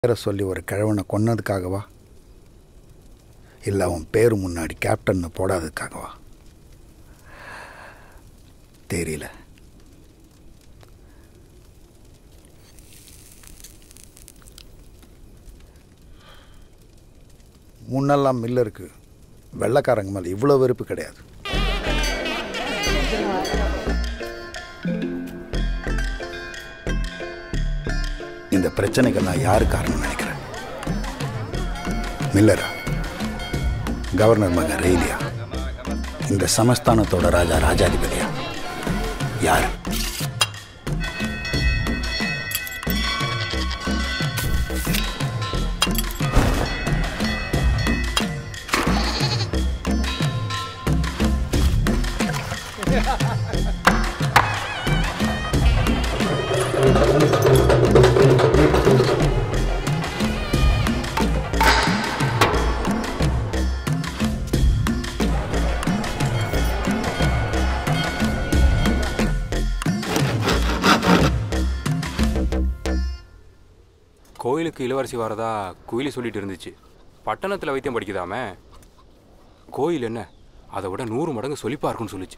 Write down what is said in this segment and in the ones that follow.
பேரை சொல்லி ஒரு கிழவனை கொன்னதுக்காகவா இல்லை அவன் பேரு முன்னாடி கேப்டன்னு போடாததுக்காகவா தெரியல முன்னெல்லாம் மில்லருக்கு வெள்ளைக்காரங்க மேலே இவ்வளோ வெறுப்பு கிடையாது இந்த பிரச்சனைக்கெல்லாம் யாரு காரணம் நினைக்கிறேன் மில்லரா கவர்னர் மகன் ரெய்லியா இந்த சமஸ்தானத்தோட ராஜா ராஜாதிபதியா யார் கோயிலுக்கு இளவரசி வரதா குயிலி சொல்லிட்டு இருந்துச்சு பட்டணத்தில் வைத்தியம் படிக்குதாமே கோயில் என்ன அதை விட நூறு மடங்கு சொல்லிப்பா இருக்குன்னு சொல்லுச்சு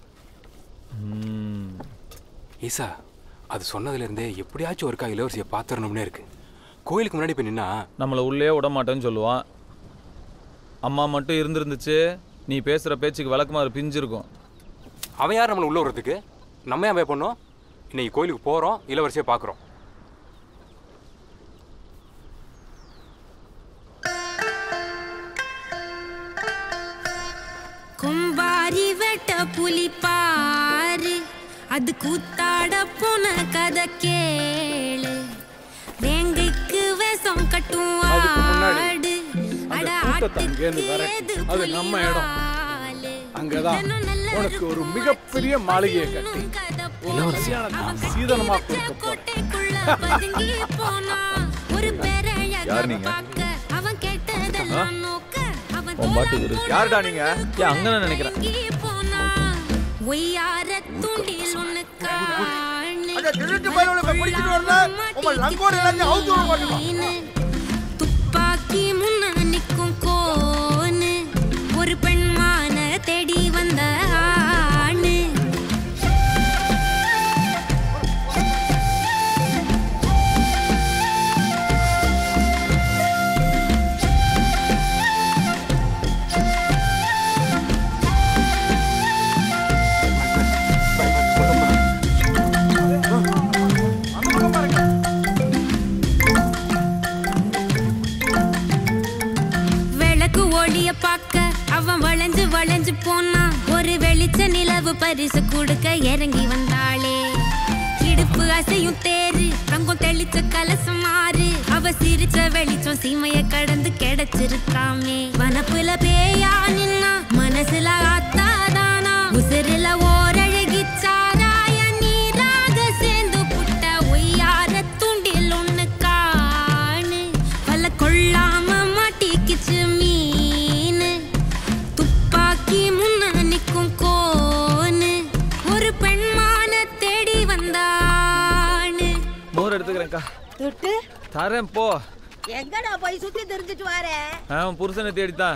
ஈசா அது சொன்னதுலேருந்தே எப்படியாச்சும் ஒருக்கா இளவரசியை பார்த்துடணும்னே இருக்கு கோயிலுக்கு முன்னாடி போய் நின்னா நம்மளை உள்ளே விட மாட்டேன்னு சொல்லுவான் அம்மா மட்டும் இருந்திருந்துச்சு நீ பேசுகிற பேச்சுக்கு விளக்குமாறு பிஞ்சிருக்கும் அவன் யார் நம்மளை உள்ள விடுறதுக்கு நம்ம ஏன் போய் பண்ணோம் இன்னைக்கு கோயிலுக்கு போகிறோம் இளவரசியை பார்க்குறோம் கும்பாரி வெட்ட புலி பாரு அது கூத்தாட போன கதை கேளு வேங்கைக்கு விஷம் கட்டும் ஆடு அட ஆட்டுக்கு ஏது அது நம்ம இடம். அங்கதான் உனக்கு ஒரு மிகப்பெரிய மாளிகையை கட்டி ஒரு கல்யாணத்தை சீதனமா கொடுக்க போறேன் யார் நீங்க? அவன் கேட்டதெல்லாம் நோக்க அவன் உன் பாட்டுக்கு இரு. யாருடா நீங்க ஏன் அங்கே நினைக்கிறேன் துப்பாக்கி முன்ன நிக்கும் கோனு ஒரு பெண்மான தேடி வந்த ஆணு விளக்கு ஒளிய பார்க்க அவன் வளைஞ்சு வளைஞ்சு போனான் ஒரு வெளிச்ச நிலவு பரிசு கொடுக்க இறங்கி வந்தாளே இடுப்பு அசையும் தேரு தங்கம் தெளிச்ச கலசம் மாறு அவ சிரிச்ச வெளிச்சம் சீமைய கடந்து கிடைச்சிருக்காமே வனப்புல பேயா நின்னா மனசுல ஆத்தாதானா உசிரில ஓரழகி சாராய நீராக சேர்ந்து புட்ட ஒய்யார தூண்டில் ஒண்ணு காணு பல கொள்ளாம மாட்டிக்கிச்சு மீன் துப்பாக்கி முன்ன நிக்கும் கோனு ஒரு பெண்மான தேடி வந்தானு மோர் எடுத்துக்கிறேன்க்கா துட்டு தரேன் போ எங்கடா போய் சுத்தி தெரிஞ்சிட்டு வார அவன் புருஷனை தேடித்தான்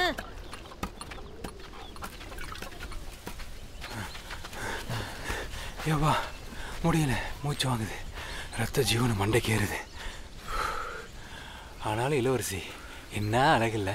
ஏவா முடியல மூச்சு வாங்குது ரத்த ஜீவனம் மண்டைக்கு ஏறுது ஆனாலும் இளவரசி என்ன அழகில்ல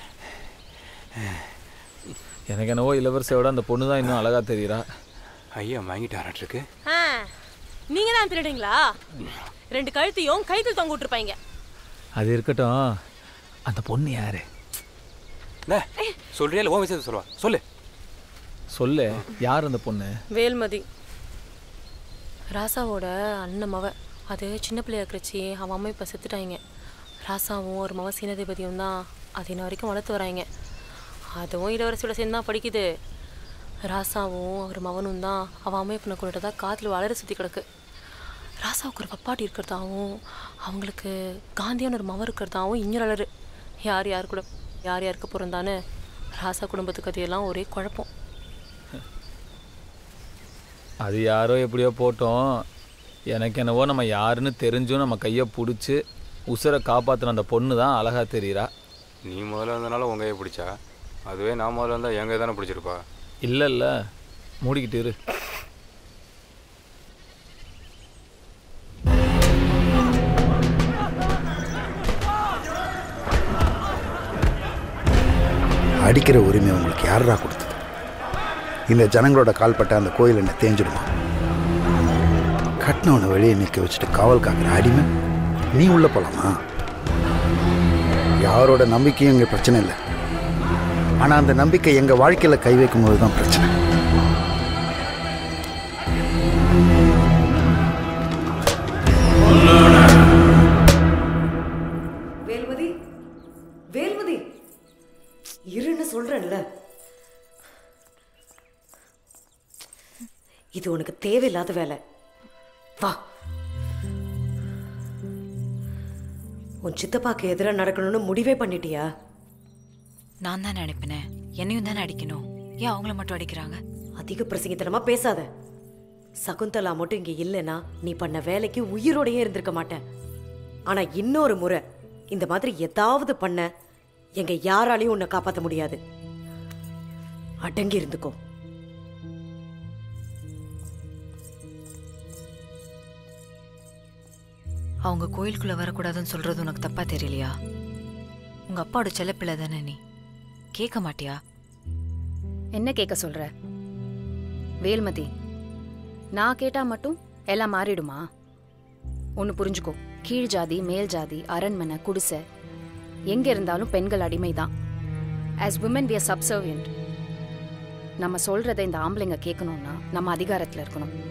எனக்கு என்னவோ இளவரசியோட அந்த பொண்ணு தான் இன்னும் அழகா தெரியுறா ஐயா வாங்கிட்டாராட்டிருக்கு நீங்க தான் திருடுங்களா ரெண்டு கழுத்தையும் கைத்தில் தொங்க விட்டுருப்பாங்க அது இருக்கட்டும் அந்த பொண்ணு யாரு சொல்றியா இல்லை ஓ விஷயத்தை சொல்லுவா சொல்லு சொல்லு யார் அந்த பொண்ணு வேல்மதி ராசாவோட அண்ணன் மவ அது சின்ன பிள்ளையா இருக்கிறச்சி அவன் அம்மா இப்போ செத்துட்டாங்க ராசாவும் ஒரு மவ சீனதிபதியும் தான் அது இன்ன வரைக்கும் வளர்த்து வராங்க அதுவும் இளவரசியோட சேர்ந்து தான் படிக்குது ராசாவும் அவர் மவனும் தான் அவன் அம்மா இப்போ கொண்டுட்டு தான் காற்றுல வளர சுற்றி கிடக்கு ராசாவுக்கு ஒரு பப்பாட்டி இருக்கிறதாவும் அவங்களுக்கு காந்தியான ஒரு மவ இருக்கிறதாவும் இன்னொரு அலறு யார் யார் கூட யார் யாருக்கு பிறந்தான்னு ராசா குடும்பத்து கதையெல்லாம் ஒரே குழப்பம் அது யாரோ எப்படியோ போட்டோம் எனக்கு என்னவோ நம்ம யாருன்னு தெரிஞ்சும் நம்ம கையை பிடிச்சி உசுரை காப்பாற்றின அந்த பொண்ணு தான் அழகா தெரியுறா நீ முதல்ல வந்தனால உங்க கையை பிடிச்சா அதுவே நான் முதல்ல வந்தால் என் கை தானே பிடிச்சிருப்பா இல்லை இல்லை மூடிக்கிட்டு இரு அடிக்கிற உரிமை உங்களுக்கு யாரா கொடுத்தது இந்த ஜனங்களோட கால்பட்ட அந்த கோயில் என்ன தேஞ்சிடுமா கட்டினவனை வெளியே நிற்க வச்சுட்டு காவல் காக்கிற அடிமை நீ உள்ள போலாமா யாரோட நம்பிக்கையும் இங்கே பிரச்சனை இல்லை ஆனால் அந்த நம்பிக்கை எங்கள் வாழ்க்கையில் கை வைக்கும் போது தான் பிரச்சனை வேல்மதி வேல்மதி இருன்னு சொல்றேன்ல இது உனக்கு தேவையில்லாத வேலை வா உன் சித்தப்பாக்கு எதிராக நடக்கணும்னு முடிவே பண்ணிட்டியா நான் தான் நினைப்பினேன் என்னையும் தானே அடிக்கணும் ஏன் அவங்கள மட்டும் அடிக்கிறாங்க அதிக பிரசங்கித்தனமா பேசாத சகுந்தலா மட்டும் இங்க இல்லைன்னா நீ பண்ண வேலைக்கு உயிரோடயே இருந்திருக்க மாட்டேன் ஆனா இன்னொரு முறை இந்த மாதிரி ஏதாவது பண்ண எங்க யாராலையும் உன்னை காப்பாத்த முடியாது அடங்கி இருந்துக்கோ அவங்க கோயிலுக்குள்ள வரக்கூடாதுன்னு சொல்றது உனக்கு தப்பா தெரியலையா உங்க அப்பாவோட செல்லப்பிள்ளை தானே நீ கேட்க மாட்டியா என்ன கேட்க சொல்ற வேல்மதி நான் கேட்டா மட்டும் எல்லாம் மாறிடுமா ஒன்று புரிஞ்சுக்கோ கீழ் ஜாதி மேல் ஜாதி அரண்மனை குடிசை எங்க இருந்தாலும் பெண்கள் அடிமைதான் as women we are subservient நம்ம சொல்றதை இந்த ஆம்பளைங்க கேட்கணும்னா நம்ம அதிகாரத்தில் இருக்கணும்